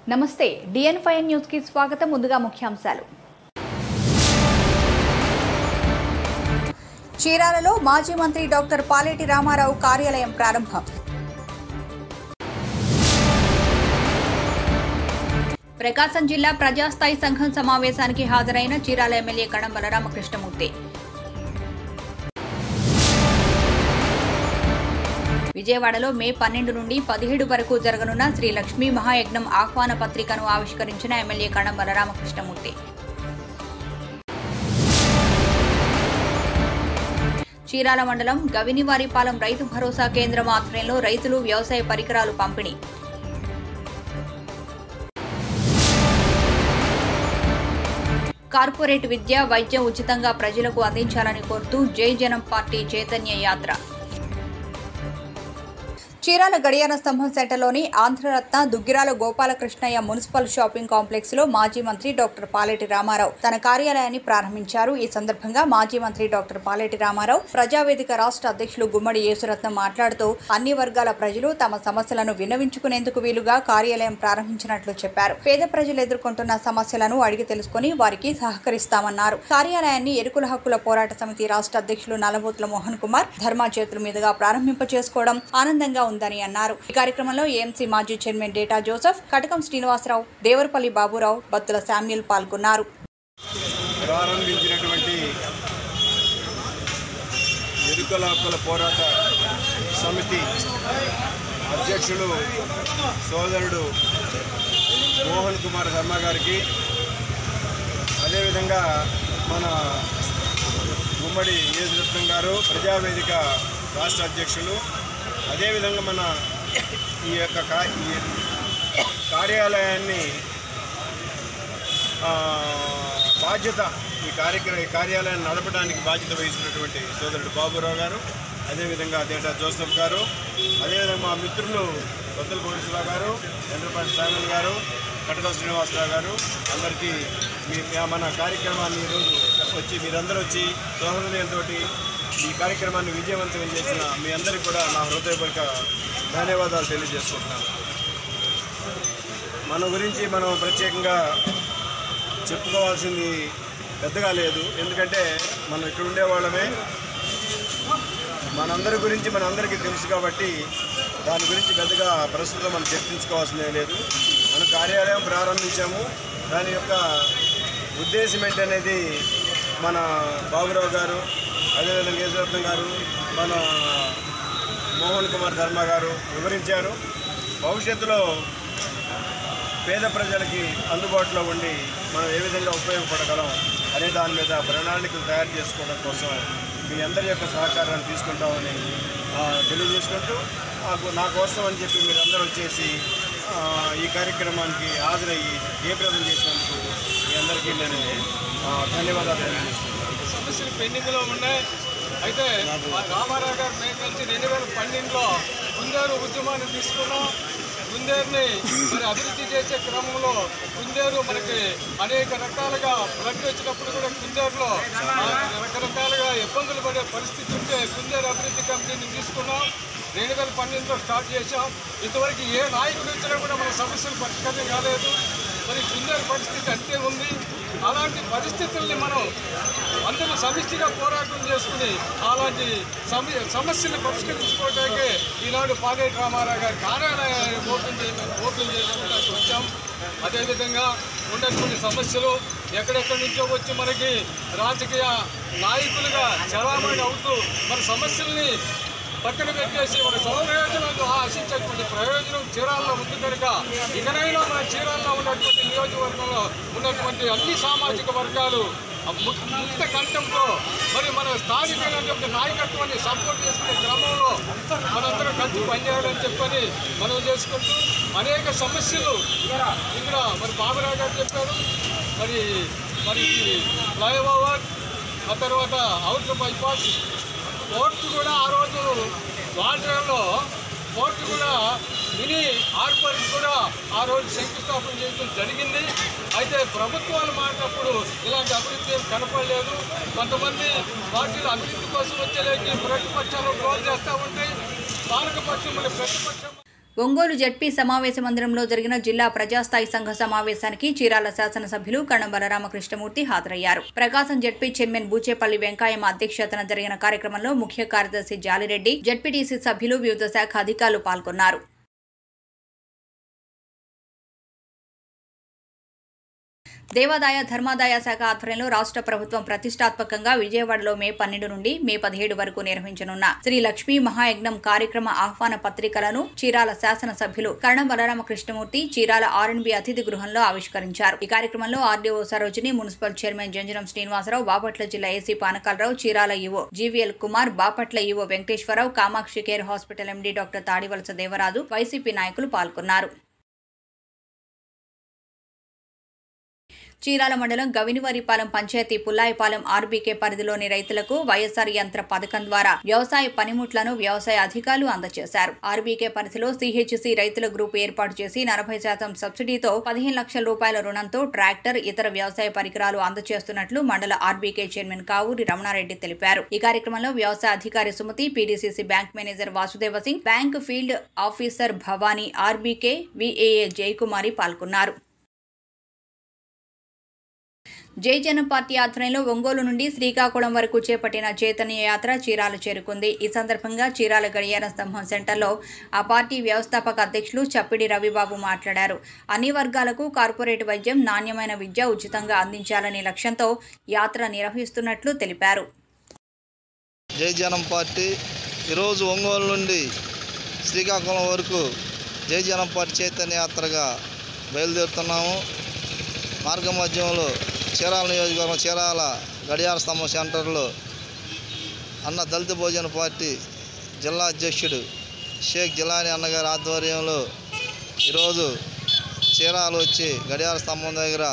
నమస్తే డిఎన్ five news కి స్వాగతం ముందుగా ముఖ్యాంశాలు చీరాలలో మాజీ మంత్రి డాక్టర్ పాలేటి రామారావు కార్యాలయం ప్రారంభం ప్రకాశం జిల్లా ప్రజాస్థాయి సంఘం సమావేశానికి హాజరైన చీరాల ఎమ్మెల్యే కడం బలరామకృష్ణమూర్తి విజయవాడలో మే పన్నెండు నుండి పదిహేడు వరకు జరగనున్న శ్రీ లక్ష్మీ మహాయజ్ఞం ఆహ్వాన పత్రికను ఆవిష్కరించిన ఎమ్మెల్యే కణం బలరామకృష్ణమూర్తి చీరాల మండలం గవినివారిపాలెం రైతు భరోసా కేంద్రం ఆధ్వర్యంలో రైతులు వ్యవసాయ పరికరాలు పంపిణీ కార్పొరేట్ విద్య వైద్యం ఉచితంగా ప్రజలకు అందించాలని కోరుతూ జై జనం పార్టీ చైతన్య యాత్ర చీరాల గడియార స్తంభం సెంటర్లోని Andhraratna Duggirala Gopalakrishnayya municipal shopping complex లో మాజీ మంత్రి డాక్టర్ పాలెటి రామారావు తన కార్యాలయాన్ని ప్రారంభించారు ఈ సందర్భంగా మాజీ మంత్రి డాక్టర్ పాలెటి రామారావు ప్రజావేదిక రాష్ట్ర అధ్యక్షులు గుమ్మడి యేసురత్నం మాట్లాడుతూ అన్ని వర్గాల ప్రజలు తమ సమస్యలను విన్నవించుకునేందుకు వీలుగా కార్యాలయం ప్రారంభించినట్లు చెప్పారు పేద ప్రజలు ఎదుర్కొంటున్న సమస్యలను అడిగి తెలుసుకుని వారికి సహకరిస్తామన్నారు కార్యాలయాన్ని ఎరుకుల హక్కుల పోరాట సమితి రాష్ట్ర అధ్యక్షులు నలబోతుల మోహన్ కుమార్ ధర్మా చేతుల మీదుగా ప్రారంభింప చేసుకోవడం ఆనందంగా ఉందని అన్నారు ఈ కార్యక్రమంలో ఏఎంసీ మాజీ చైర్మన్ డేటా జోసెఫ్ కటకం శ్రీనివాసరావు దేవరపల్లి బాబురావు బత్తుల శామ్యుల్ పాల్గొన్నారు ప్రారంభించినటువంటి ఎరుకల హక్కుల పోరాట సమితి అధ్యక్షుడు సోదరుడు మోహన్ కుమార్ శర్మ గారికి అదేవిధంగా మన గుమ్మడి యేసురత్నం గారు ప్రజావేదిక రాష్ట్ర అధ్యక్షులు అదేవిధంగా మన ఈ యొక్క కా- ఈ కార్యాలయాన్ని ఆ, బాధ్యత ఈ కార్యక్రమ ఈ కార్యాలయాన్ని నడపడానికి బాధ్యత వహిస్తున్నటువంటి సోదరుడు బాబురావు గారు అదేవిధంగా డేటా జోసెఫ్ గారు అదేవిధంగా మా మిత్రులు కొత్తల కోటేశ్వరరావు గారు చంద్రపాటి సాగర్ గారు కటక శ్రీనివాసరావు గారు అందరికీ మీ మీ- మన కార్యక్రమాన్ని ఈరోజు వచ్చి మీరందరూ వచ్చి సౌహృదయంతో ఈ కార్యక్రమాన్ని విజయవంతం చేసిన మీ అందరికీ కూడా నా హృదయపూర్వక ధన్యవాదాలు తెలియజేసుకుంటున్నాను మన గురించి మనం ప్రత్యేకంగా చెప్పుకోవాల్సింది పెద్దగా లేదు ఎందుకంటే మనం ఇక్కడ ఉండేవాళ్ళమే మనందరి గురించి మనందరికీ తెలుసు కాబట్టి దాని గురించి పెద్దగా ప్రస్తుతం మనం చర్చించుకోవాల్సిందే లేదు మనం కార్యాలయం ప్రారంభించాము దాని యొక్క ఉద్దేశం ఏంటనేది మన బాబురావు గారు అదేవిధంగా కేశరత్నం గారు మన మోహన్ కుమార్ ధర్మ గారు వివరించారు భవిష్యత్తులో పేద ప్రజలకి అందుబాటులో ఉండి మనం ఏ విధంగా ఉపయోగపడగలం అనే దాని మీద ప్రణాళికలు తయారు చేసుకోవడం కోసం మీ అందరి యొక్క సహకారాన్ని తీసుకుంటామని ఆ, తెలియజేసుకుంటూ నాకు నా కోసం అని చెప్పి మీరందరూ వచ్చేసి ఆ, ఈ కార్యక్రమానికి హాజరయ్యి జయప్రదం చేసినందుకు మీ అందరికీ నేను ఆ, ధన్యవాదాలు తెలియజేస్తున్నాను సమస్యలు పెండింగ్లో ఉన్నాయి అయితే మా రామారావు గారు మేము కలిసి రెండు వేల పన్నెండులో కుందేరు ఉద్యమాన్ని తీసుకున్నాం కుందేరుని మరి అభివృద్ధి చేసే క్రమంలో కుందేరు మనకి అనేక రకాలుగా బ్లడ్ వచ్చినప్పుడు కూడా కుందేరులో ఆ, రకరకాలుగా ఇబ్బందులు పడే పరిస్థితి ఉంటే కుందేరు అభివృద్ధి కమిటీని తీసుకున్నాం రెండు వేల పన్నెండులో స్టార్ట్ చేశాం ఇంతవరకు ఏ నాయకుడు వచ్చినా కూడా మన సమస్యలు పరిష్కారం కాలేదు మరి కుందేరు పరిస్థితి అంతే ఉంది అలాంటి పరిస్థితుల్ని మనం అందరూ సమిష్టిగా పోరాటం చేసుకుని అలాంటి సమ సమస్యలు పరిష్కరించుకోవడానికి ఈనాడు పాలేటి రామారావు గారి కార్యాలయాన్ని ఓపెన్ చేయడానికి ఓపెన్ చేయడానికి వచ్చాం అదేవిధంగా ఉన్నటువంటి సమస్యలు ఎక్కడెక్కడి నుంచో వచ్చి మనకి రాజకీయ నాయకులుగా చలామణి అవుతూ మన సమస్యల్ని పక్కన పెట్టేసి మన స్వప్రయోజనాలు ఆశించేటువంటి ప్రయోజనం చీరాల్లో ఉంది కనుక ఇకనైనా మన చీరాల్లో ఉన్నటువంటి నియోజకవర్గంలో ఉన్నటువంటి అన్ని సామాజిక వర్గాలు ఆ ము- ముక్త కంఠంతో మరి మన స్థానికమైనటువంటి నాయకత్వాన్ని సపోర్ట్ చేసుకునే క్రమంలో మనందరం కలిసి పనిచేయాలని చెప్పని మనం చేసుకుంటూ అనేక సమస్యలు ఇక్కడ మరి బాబురావు గారు చెప్పారు మరి మరి ఈ ఫ్లైఓవర్ ఆ తర్వాత అవుటర్ బైపాస్ కోర్టు కూడా ఆ రోజు వాల్టర్లో కోర్టు కూడా మినీ హార్బర్ కూడా ఆ రోజు శంకుస్థాపన చేయడం జరిగింది అయితే ప్రభుత్వాలు మారినప్పుడు ఇలాంటి అభివృద్ధి ఏం కనపడలేదు కొంతమంది పార్టీలు అభివృద్ధి కోసం వచ్చేలేకి ప్రతిపక్షాలు ట్రోల్ చేస్తూ ఉంటాయి పాలక పక్షం మరి ప్రతిపక్షం ఒంగోలు జడ్పీ సమావేశ మందిరంలో జరిగిన జిల్లా ప్రజాస్థాయి సంఘ సమావేశానికి చీరాల శాసనసభ్యులు కణం బలరామకృష్ణమూర్తి హాజరయ్యారు ప్రకాశం జడ్పీ చైర్మన్ బూచేపల్లి వెంకాయమ్మ అధ్యక్షతన జరిగిన కార్యక్రమంలో ముఖ్య కార్యదర్శి జాలిరెడ్డి జడ్పీటీసీ సభ్యులు వివిధ శాఖ అధికారులు పాల్గొన్నారు దేవాదాయ ధర్మాదాయ శాఖ ఆధ్వర్యంలో రాష్ట్ర ప్రభుత్వం ప్రతిష్టాత్మకంగా విజయవాడలో మే పన్నెండు నుండి మే పదిహేడు వరకు నిర్వహించనున్న శ్రీ లక్ష్మీ మహాయజ్ఞం కార్యక్రమ ఆహ్వాన పత్రికలను చీరాల శాసనసభ్యులు కరణం బలరామకృష్ణమూర్తి చీరాల ఆర్ఎన్బి అతిథి గృహంలో ఆవిష్కరించారు ఈ కార్యక్రమంలో RDO Sarojini municipal chairman Janjanam Srinivasarao Bapatla జిల్లా AC Panakalarao Chirala EO GVL Kumar Bapatla EO Venkateswararao Kamakshi care hospital MD doctor Tadivalasa Devaraju YCP నాయకులు పాల్గొన్నారు చీరాల మండలం గవినివారిపాలెం పంచాయతీ పుల్లాయిపాలెం ఆర్బీకే పరిధిలోని రైతులకు వైఎస్ఆర్ యంత్ర పథకం ద్వారా వ్యవసాయ పనిముట్లను వ్యవసాయ అధికారులు అందజేశారు ఆర్బీకే పరిధిలో సిహెచ్సి రైతుల గ్రూప్ ఏర్పాటు చేసి నలభై శాతం సబ్సిడీతో పదిహేను లక్షల రూపాయల రుణంతో ట్రాక్టర్ ఇతర వ్యవసాయ పరికరాలు అందజేస్తున్నట్లు మండల ఆర్బీకే చైర్మన్ కావూరి రమణారెడ్డి తెలిపారు ఈ కార్యక్రమంలో వ్యవసాయ అధికారి Sumathi PDCC bank manager Vasudeva Singh bank field officer Bhavani RBK VAA Jayakumari పాల్గొన్నారు జై జన పార్టీ ఆధ్వర్యంలో ఒంగోలు నుండి శ్రీకాకుళం వరకు చేపట్టిన చైతన్య యాత్ర చీరాలు చేరుకుంది ఈ సందర్భంగా చీరాల గడియార స్తంభం సెంటర్లో ఆ పార్టీ వ్యవస్థాపక అధ్యక్షులు చప్పిడి రవిబాబు మాట్లాడారు అన్ని వర్గాలకు కార్పొరేట్ వైద్యం నాణ్యమైన విద్య ఉచితంగా అందించాలనే లక్ష్యంతో యాత్ర నిర్వహిస్తున్నట్లు తెలిపారు జై జనం పార్టీ ఈరోజు ఒంగోలు నుండి శ్రీకాకుళం వరకు జై జనం పార్టీ చైతన్య యాత్రగా బయలుదేరుతున్నాము మార్గ మధ్యంలో చీరాల నియోజకవర్గం చీరాల గడియార స్తంభం సెంటర్లో అన్న దళిత భోజన పార్టీ జిల్లా అధ్యక్షుడు షేక్ జిలాని అన్నగారి ఆధ్వర్యంలో ఈరోజు చీరాలు వచ్చి గడియార స్తంభం దగ్గర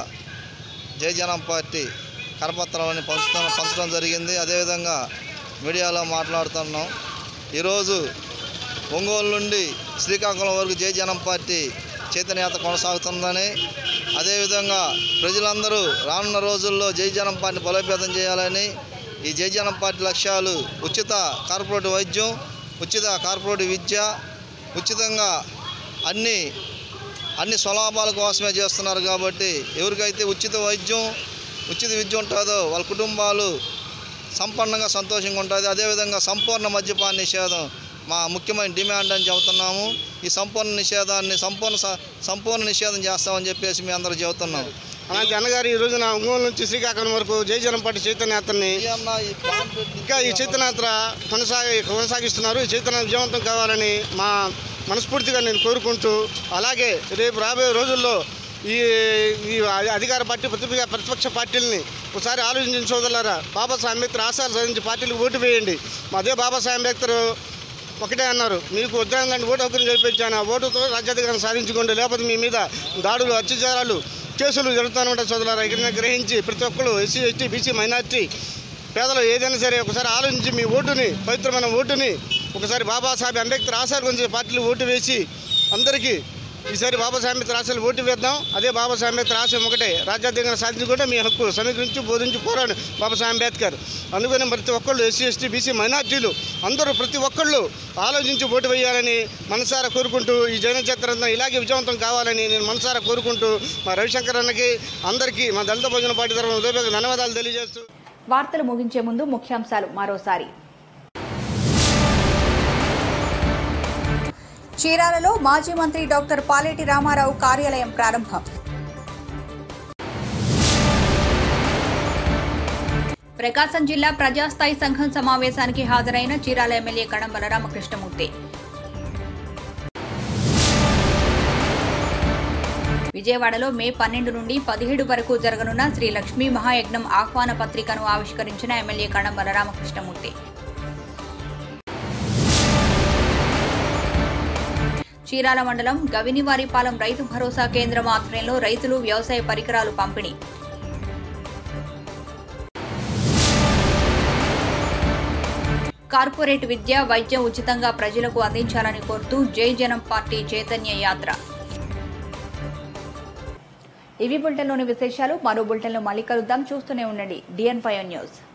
జై జనం పార్టీ కరపత్రాలని పంచడం పంచడం జరిగింది అదేవిధంగా మీడియాలో మాట్లాడుతున్నాం ఈరోజు ఒంగోలు నుండి శ్రీకాకుళం వరకు జై జనం పార్టీ చైతన్యత కొనసాగుతుందని అదేవిధంగా ప్రజలందరూ రానున్న రోజుల్లో జై జనం పార్టీ బలోపేతం చేయాలని ఈ జై జనం పార్టీ లక్ష్యాలు ఉచిత కార్పొరేట్ వైద్యం ఉచిత కార్పొరేట్ విద్య ఉచితంగా అన్ని అన్ని స్వలాభాల కోసమే చేస్తున్నారు కాబట్టి ఎవరికైతే ఉచిత వైద్యం ఉచిత విద్య ఉంటుందో వాళ్ళ కుటుంబాలు సంపన్నంగా సంతోషంగా ఉంటుంది అదేవిధంగా సంపూర్ణ మద్యపాన నిషేధం మా ముఖ్యమైన డిమాండ్ అని చెబుతున్నాము ఈ సంపూర్ణ నిషేధాన్ని సంపూర్ణ స- సంపూర్ణ నిషేధం చేస్తామని చెప్పేసి మేము అందరూ చెబుతున్నాం అలాంటి అన్నగారు ఈ రోజున ఒంగోలు నుంచి శ్రీకాకుళం వరకు జై జనం పార్టీ చైతన్యయాత్రని ఈ అన్న ఈ ప్లాన్ పెట్టి- ఇంకా ఈ చైతన్యయాత్ర కొనసాగి కొనసాగిస్తున్నారు ఈ చైతన్య విజయవంతం కావాలని మా మనస్ఫూర్తిగా నేను కోరుకుంటూ అలాగే రేపు రాబోయే రోజుల్లో ఈ ఈ అధికార పార్టీ ప్రతిపక్ష ప్రతిపక్ష పార్టీలని ఒకసారి ఆలోచించిన సోదరులారా బాబాసాహెబ్ అంబేద్కర్ ఆశయాలు సాధించి పార్టీలకు ఓటు వేయండి అదే బాబాసాహెబ్ అంబేద్కర్ ఒకటే అన్నారు మీకు ఉద్యోగం ఓటు హక్కును కల్పించాను ఆ ఓటుతో రాజ్యాధికారం సాధించుకోండి లేకపోతే మీ మీద దాడులు అత్యాచారాలు కేసులు జరుగుతానంటే సోదరులారా ఇక్కడ గ్రహించి ప్రతి ఒక్కరు ఎస్సీ ఎస్టీ బీసీ మైనార్టీ పేదలు ఏదైనా సరే ఒకసారి ఆలోచించి మీ ఓటుని పవిత్రమైన ఓటుని ఒకసారి బాబాసాహెబ్ అంబేద్కర్ ఆశయాల గురించి పార్టీలు ఓటు వేసి అందరికీ ఈసారి బాబాసాహెబ్ అంబేద్కర్ ఆశయాలు ఓటు వేద్దాం అదే బాబాసాహెబ్ అంబేద్కర్ ఆశయం ఒకటే రాజ్యాధికారం సాధించుకుంటే మీ హక్కు సమీకరించి బోధించి పోరాడు బాబాసాహెబ్ అంబేద్కర్ అందుకని ప్రతి ఒక్కళ్ళు ఎస్సీ ఎస్టీ బీసీ మైనార్టీలు అందరూ ప్రతి ఒక్కళ్ళు ఆలోచించి ఓటు వేయాలని మనసారా కోరుకుంటూ ఈ జైన చిత్రంతో ఇలాగే విజయవంతం కావాలని నేను మనసారా కోరుకుంటూ మా రవిశంకర్ అన్నకి అందరికీ మా దళిత భోజన పార్టీ తరఫున హృదయపూర్వక ధన్యవాదాలు తెలియజేస్తూ వార్తలు ముగించే ముందు ముఖ్యాంశాలు మరోసారి చీరాలలో మాజీ మంత్రి డాక్టర్ పాలేటి రామారావు కార్యాలయం ప్రారంభం ప్రకాశం జిల్లా ప్రజాస్థాయి సంఘం సమావేశానికి హాజరైన చీరాల ఎమ్మెల్యే కణం బలరామకృష్ణమూర్తి విజయవాడలో మే పన్నెండు నుండి పదిహేడు వరకు జరగనున్న శ్రీ లక్ష్మీ మహాయజ్ఞం ఆహ్వాన పత్రికను ఆవిష్కరించిన ఎమ్మెల్యే కణం బలరామకృష్ణమూర్తి చీరాల మండలం గవినివారిపాలెం రైతు భరోసా కేంద్రం ఆధ్వర్యంలో రైతులు వ్యవసాయ పరికరాలు పంపిణీ కార్పొరేట్ విద్య వైద్యం ఉచితంగా ప్రజలకు అందించాలని కోరుతూ జై జనం పార్టీ చైతన్య యాత్ర ఇవి బులెటిన్లోని విశేషాలు మరో బులెటిన్లో మళ్ళీ కలుద్దాం చూస్తూనే ఉండండి డిఎన్ ఫైవ్ న్యూస్